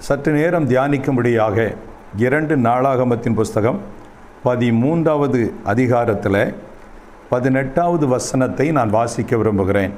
சற்று நேரம் தியானிக்கும்படியாக இரண்டு நாளாகமத்தின் புஸ்தகம் பதிமூன்றாவது அதிகாரத்தில் பதினெட்டாவது வசனத்தை நான் வாசிக்க விரும்புகிறேன்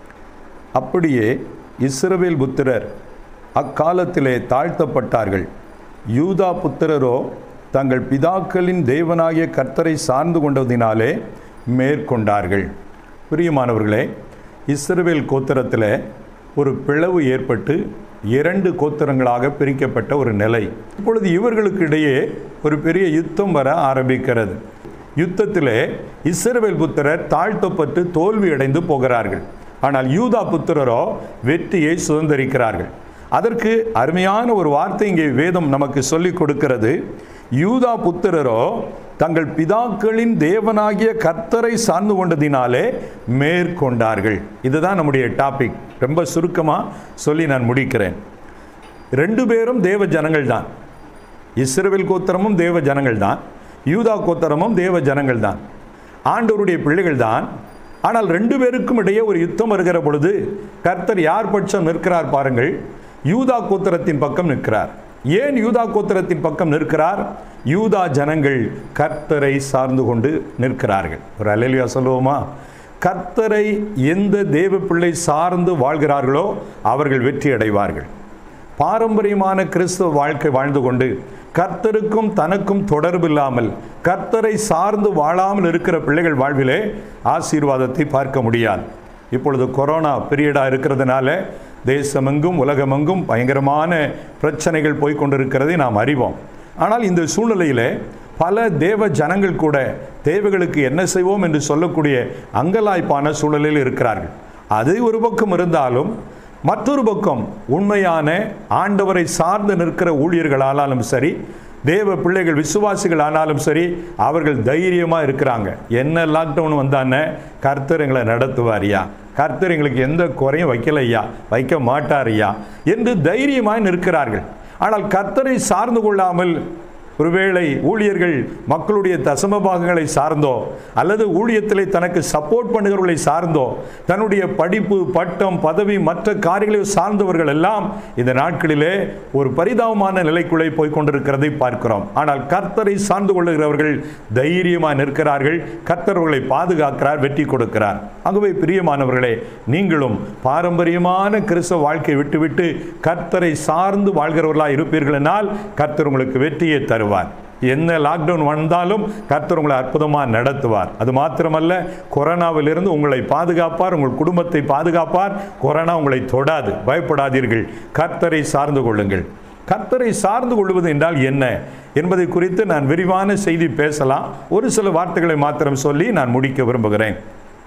அப்படியே இஸ்ரவேல் புத்திரர் அக்காலத்திலே தாழ்த்தப்பட்டார்கள் யூதா புத்திரரோ தங்கள் பிதாக்களின் தேவனாகிய கர்த்தரை சார்ந்து கொண்டதினாலே மேற்கொண்டார்கள் பிரியமானவர்களே இஸ்ரவேல் கோத்திரத்தில் ஒரு பிளவு ஏற்பட்டு இரண்டு கோத்திரங்களாக பிரிக்கப்பட்ட ஒரு நிலை இப்பொழுது இவர்களுக்கு இடையே ஒரு பெரிய யுத்தம் வர ஆரம்பிக்கிறது யுத்தத்திலே இஸ்ரவேல் புத்திரர் தாழ்த்தப்பட்டு தோல்வி அடைந்து போகிறார்கள் ஆனால் யூதா புத்திரரோ வெற்றியை சுதந்திரிக்கிறார்கள் அதற்கு அருமையான ஒரு வார்த்தை இங்கே வேதம் நமக்கு சொல்லிக் கொடுக்கிறது யூதா புத்திரரோ தங்கள் பிதாக்களின் தேவனாகிய கர்த்தரை சார்ந்து கொண்டதினாலே மேற்கொண்டார்கள் இதுதான் நம்முடைய டாபிக் ரொம்ப சுருக்கமாக சொல்லி நான் முடிக்கிறேன் ரெண்டு பேரும் தேவ ஜனங்கள் தான் இஸ்ரவேல் கோத்திரமும் தேவ ஜனங்கள் தான் யூதா கோத்திரமும் தேவ ஜனங்கள் தான் ஆண்டவருடைய பிள்ளைகள் தான் ஆனால் ரெண்டு பேருக்கும் இடையே ஒரு யுத்தம் வருகிற பொழுது கர்த்தர் யார் பட்சம் நிற்கிறார் பாருங்கள் யூதா கோத்திரத்தின் பக்கம் நிற்கிறார் ஏன் யூதா கோத்திரத்தின் பக்கம் நிற்கிறார் யூதா ஜனங்கள் கர்த்தரை சார்ந்து கொண்டு நிற்கிறார்கள் ஒரு அலையிலியா சொல்லுவோமா கர்த்தரை எந்த தேவ பிள்ளை சார்ந்து வாழ்கிறார்களோ அவர்கள் வெற்றி அடைவார்கள் பாரம்பரியமான கிறிஸ்தவ வாழ்க்கை வாழ்ந்து கொண்டு கர்த்தருக்கும் தனக்கும் தொடர்பு இல்லாமல் கர்த்தரை சார்ந்து வாழாமல் இருக்கிற பிள்ளைகள் வாழ்விலே ஆசீர்வாதத்தை பார்க்க முடியாது இப்பொழுது கொரோனா பீரியடாக இருக்கிறதுனால தேசமெங்கும் உலகமெங்கும் பயங்கரமான பிரச்சனைகள் போய்கொண்டிருக்கிறதை நாம் அறிவோம் ஆனால் இந்த சூழ்நிலையில் பல தேவ ஜனங்கள் கூட தேவைகளுக்கு என்ன செய்வோம் என்று சொல்லக்கூடிய அங்கலாய்ப்பான சூழலில் இருக்கிறார்கள் அது ஒரு பக்கம் இருந்தாலும் மற்றொரு பக்கம் உண்மையான ஆண்டவரை சார்ந்து நிற்கிற ஊழியர்களானாலும் சரி தேவ பிள்ளைகள் விசுவாசிகள் ஆனாலும் சரி அவர்கள் தைரியமாக இருக்கிறாங்க என்ன லாக்டவுன் வந்தானே கர்த்தர் எங்களை நடத்துவாரியா கர்த்தர் எங்களுக்கு எந்த குறையும் வைக்கலையா வைக்க மாட்டாரியா என்று தைரியமாய் நிற்கிறார்கள் ஆனால் கர்த்தரை சார்ந்து கொள்ளாமல் ஒருவேளை ஊழியர்கள் மக்களுடைய தசம பாகங்களை சார்ந்தோ அல்லது ஊழியத்திலே தனக்கு சப்போர்ட் பண்ணுகிறவர்களை சார்ந்தோ தன்னுடைய படிப்பு பட்டம் பதவி மற்ற காரியங்களை சார்ந்தவர்கள் எல்லாம் இந்த நாட்களிலே ஒரு பரிதாபமான நிலைக்குள்ளே போய் கொண்டிருக்கிறதை பார்க்கிறோம் ஆனால் கர்த்தரை சார்ந்து கொள்ளுகிறவர்கள் தைரியமாக நிற்கிறார்கள் கர்த்தர்களை பாதுகாக்கிறார் வெற்றி கொடுக்கிறார் ஆகவே பிரியமானவர்களே நீங்களும் பாரம்பரியமான கிறிஸ்தவ வாழ்க்கையை விட்டுவிட்டு கர்த்தரை சார்ந்து வாழ்கிறவர்களாக இருப்பீர்கள் என்றால் கர்த்தர் உங்களுக்கு வெற்றியை தருவார் என்ன லாக்டவுன் வந்தாலும் கர்த்தர் உங்களை அற்புதமாக நடத்துவார் அது மாத்திரமல்ல கொரோனாவிலிருந்து உங்களை பாதுகாப்பார் உங்கள் குடும்பத்தை பாதுகாப்பார் கொரோனா உங்களை தொடாது பயப்படாதீர்கள் கர்த்தரை சார்ந்து கொள்ளுங்கள் கர்த்தரை சார்ந்து கொள்வது என்றால் என்ன என்பதை குறித்து நான் விரிவான செய்தி பேசலாம் ஒரு சில வார்த்தைகளை மாத்திரம் சொல்லி நான் முடிக்க விரும்புகிறேன்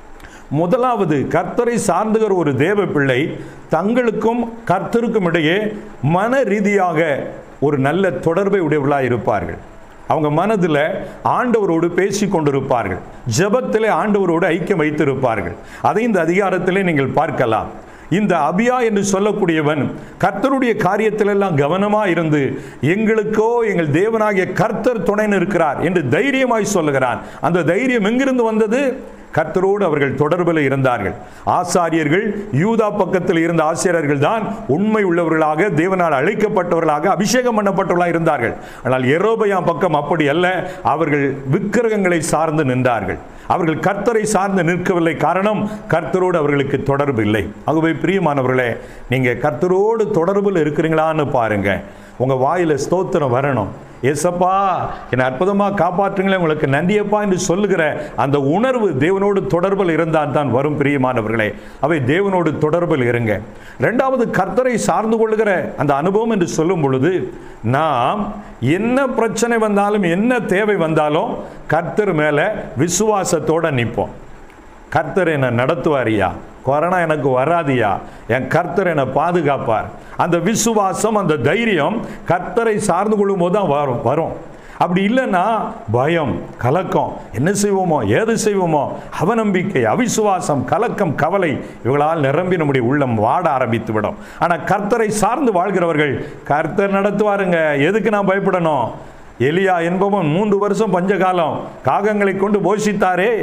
முதலாவது கர்த்தரை சார்ந்துகிற ஒரு தேவ பிள்ளை தங்களுக்கும் கர்த்தருக்கும் இடையே மன ரீதியாக ஒரு நல்ல தொடர்பை உடையவர்களாக இருப்பார்கள் அவங்க மனதில் ஆண்டவரோடு பேசி கொண்டிருப்பார்கள் ஜபத்தில் ஆண்டவரோடு ஐக்கியம் வைத்திருப்பார்கள் அதை இந்த அதிகாரத்திலே நீங்கள் பார்க்கலாம் இந்த அபியா என்று சொல்லக்கூடியவன் கர்த்தருடைய காரியத்திலெல்லாம் கவனமாக இருந்து எங்களுக்கோ எங்கள் தேவனாகிய கர்த்தர் துணை இருக்கிறார் என்று தைரியமாய் சொல்லுகிறான் அந்த தைரியம் எங்கிருந்து வந்தது கர்த்தரோடு அவர்கள் தொடர்பில் இருந்தார்கள் ஆசாரியர்கள் யூதா பக்கத்தில் இருந்த ஆசிரியர்கள் தான் உண்மை உள்ளவர்களாக தேவனால் அழைக்கப்பட்டவர்களாக அபிஷேகம் பண்ணப்பட்டவர்களாக இருந்தார்கள் ஆனால் எரோபயா பக்கம் அப்படி அல்ல அவர்கள் விக்கிரகங்களை சார்ந்து நின்றார்கள் அவர்கள் கர்த்தரை சார்ந்து நிற்கவில்லை காரணம் கர்த்தரோடு அவர்களுக்கு தொடர்பு இல்லை ஆகவே பிரியமானவர்களே நீங்கள் கர்த்தரோடு தொடர்பில் இருக்கிறீங்களான்னு பாருங்க உங்கள் வாயில் ஸ்தோத்திரம் வரணும் ஏசப்பா என்னை அற்புதமாக காப்பாற்றுங்களே உங்களுக்கு நன்றியப்பா என்று சொல்லுகிற அந்த உணர்வு தேவனோடு தொடர்பில் இருந்தால் தான் வரும் பிரியமானவர்களே அவை தேவனோடு தொடர்பில் இருங்க ரெண்டாவது கர்த்தரை சார்ந்து கொள்ளுகிற அந்த அனுபவம் என்று சொல்லும் பொழுது நாம் என்ன பிரச்சனை வந்தாலும் என்ன தேவை வந்தாலும் கர்த்தர் மேலே விசுவாசத்தோடு நிற்போம் கர்த்தர் என்னை நடத்துவாரியா கொரோனா எனக்கு வராதியா என் கர்த்தர் என்னை பாதுகாப்பார் அந்த விசுவாசம் அந்த தைரியம் கர்த்தரை சார்ந்து கொள்ளும் போது தான் வரும் வரும் அப்படி இல்லைன்னா பயம் கலக்கம் என்ன செய்வோமோ ஏது செய்வோமோ அவநம்பிக்கை அவிசுவாசம் கலக்கம் கவலை இவங்களால் நிரம்பி நம்முடைய உள்ளம் வாட ஆரம்பித்து விடும் ஆனால் கர்த்தரை சார்ந்து வாழ்கிறவர்கள் கர்த்தர் நடத்துவாருங்க எதுக்கு நான் பயப்படணும் எலியா என்பவன் மூன்று வருஷம் பஞ்சகாலம் காகங்களை கொண்டு போஷித்தாரே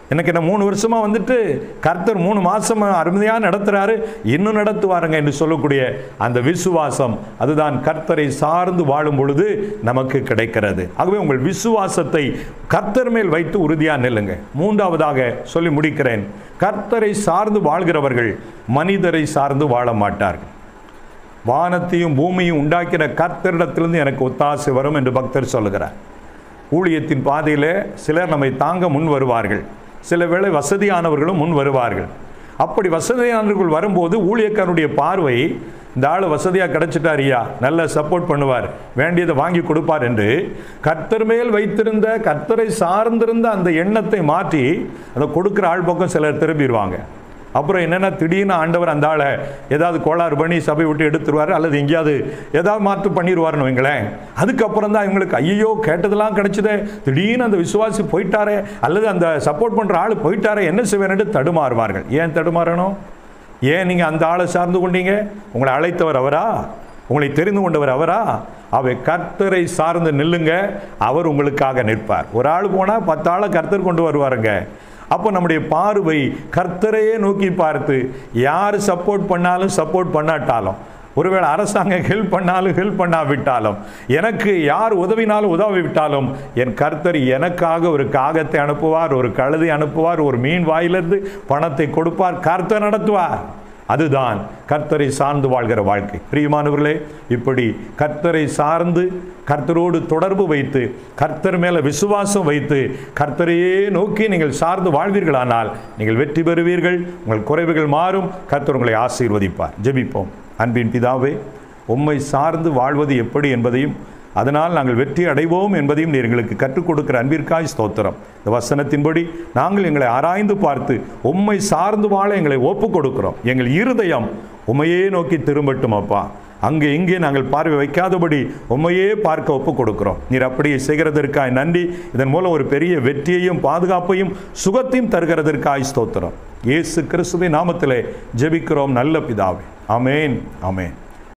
எனக்கு என்ன மூணு வருஷமா வந்துட்டு கர்த்தர் மூணு மாசம் அருமையாக நடத்துறாரு இன்னும் நடத்துவாருங்க என்று சொல்லக்கூடிய அந்த விசுவாசம் அதுதான் கர்த்தரை சார்ந்து வாழும் பொழுது நமக்கு கிடைக்கிறது ஆகவே உங்கள் விசுவாசத்தை கர்த்தர் மேல் வைத்து உறுதியாக நில்லுங்க மூன்றாவதாக சொல்லி முடிக்கிறேன் கர்த்தரை சார்ந்து வாழ்கிறவர்கள் மனிதரை சார்ந்து வாழ மாட்டார்கள் வானத்தையும் பூமியும் உண்டாக்கின கர்த்தரிடத்திலிருந்து எனக்கு ஒத்தாசை வரும் என்று பக்தர் சொல்லுகிறார் ஊழியத்தின் பாதையில் சிலர் நம்மை தாங்க முன் வருவார்கள் சில வேளை வசதியானவர்களும் முன் வருவார்கள் அப்படி வசதியானவர்கள் வரும்போது ஊழியக்காரனுடைய பார்வை இந்த ஆள் வசதியாக கிடைச்சிட்டாரியா நல்ல சப்போர்ட் பண்ணுவார் வேண்டியதை வாங்கி கொடுப்பார் என்று கர்த்தர் மேல் வைத்திருந்த கர்த்தரை சார்ந்திருந்த அந்த எண்ணத்தை மாற்றி அதை கொடுக்குற ஆள் பக்கம் சிலர் திரும்பிடுவாங்க அப்புறம் என்னென்னா திடீர்னு ஆண்டவர் அந்த ஆளை ஏதாவது கோளாறு பண்ணி சபை விட்டு எடுத்துருவார் அல்லது எங்கேயாவது ஏதாவது மாற்று பண்ணிடுவார்னு வைங்களேன் அதுக்கப்புறம் தான் இவங்களுக்கு ஐயோ கேட்டதெல்லாம் கிடைச்சதே திடீர்னு அந்த விசுவாசி போயிட்டாரே அல்லது அந்த சப்போர்ட் பண்ணுற ஆள் போயிட்டாரே என்ன செய்வேன்னு தடுமாறுவார்கள் ஏன் தடுமாறணும் ஏன் நீங்கள் அந்த ஆளை சார்ந்து கொண்டீங்க உங்களை அழைத்தவர் அவரா உங்களை தெரிந்து கொண்டவர் அவரா அவை கர்த்தரை சார்ந்து நில்லுங்க அவர் உங்களுக்காக நிற்பார் ஒரு ஆள் போனால் பத்து ஆளை கர்த்தர் கொண்டு வருவாருங்க அப்போ நம்முடைய பார்வை கர்த்தரையே நோக்கி பார்த்து யார் சப்போர்ட் பண்ணாலும் சப்போர்ட் பண்ணாட்டாலும் ஒருவேளை அரசாங்கம் ஹெல்ப் பண்ணாலும் ஹெல்ப் பண்ணாவிட்டாலும் எனக்கு யார் உதவினாலும் உதவிவிட்டாலும் என் கர்த்தர் எனக்காக ஒரு காகத்தை அனுப்புவார் ஒரு கழுதை அனுப்புவார் ஒரு மீன் வாயிலிருந்து பணத்தை கொடுப்பார் கர்த்தர் நடத்துவார் அதுதான் கர்த்தரை சார்ந்து வாழ்கிற வாழ்க்கை பிரியமானவர்களே இப்படி கர்த்தரை சார்ந்து கர்த்தரோடு தொடர்பு வைத்து கர்த்தர் மேல விசுவாசம் வைத்து கர்த்தரையே நோக்கி நீங்கள் சார்ந்து வாழ்வீர்களானால் நீங்கள் வெற்றி பெறுவீர்கள் உங்கள் குறைவுகள் மாறும் கர்த்தர் உங்களை ஆசீர்வதிப்பார் ஜெபிப்போம் அன்பின் பிதாவே உம்மை சார்ந்து வாழ்வது எப்படி என்பதையும் அதனால் நாங்கள் வெற்றி அடைவோம் என்பதையும் நீர் எங்களுக்கு கற்றுக் கொடுக்கிற அன்பிற்காய் ஸ்தோத்திரம் இந்த வசனத்தின்படி நாங்கள் எங்களை ஆராய்ந்து பார்த்து உம்மை சார்ந்து வாழ எங்களை ஒப்புக் கொடுக்கிறோம் எங்கள் இருதயம் உம்மையே நோக்கி திரும்பட்டும் அப்பா அங்கே இங்கே நாங்கள் பார்வை வைக்காதபடி உம்மையே பார்க்க ஒப்புக் கொடுக்கிறோம் நீர் அப்படியே செய்கிறதற்காய் நன்றி இதன் மூலம் ஒரு பெரிய வெற்றியையும் பாதுகாப்பையும் சுகத்தையும் தருகிறதற்காய் ஸ்தோத்திரம் இயேசு கிறிஸ்துவின் நாமத்திலே ஜெபிக்கிறோம் நல்ல பிதாவே ஆமென் ஆமென்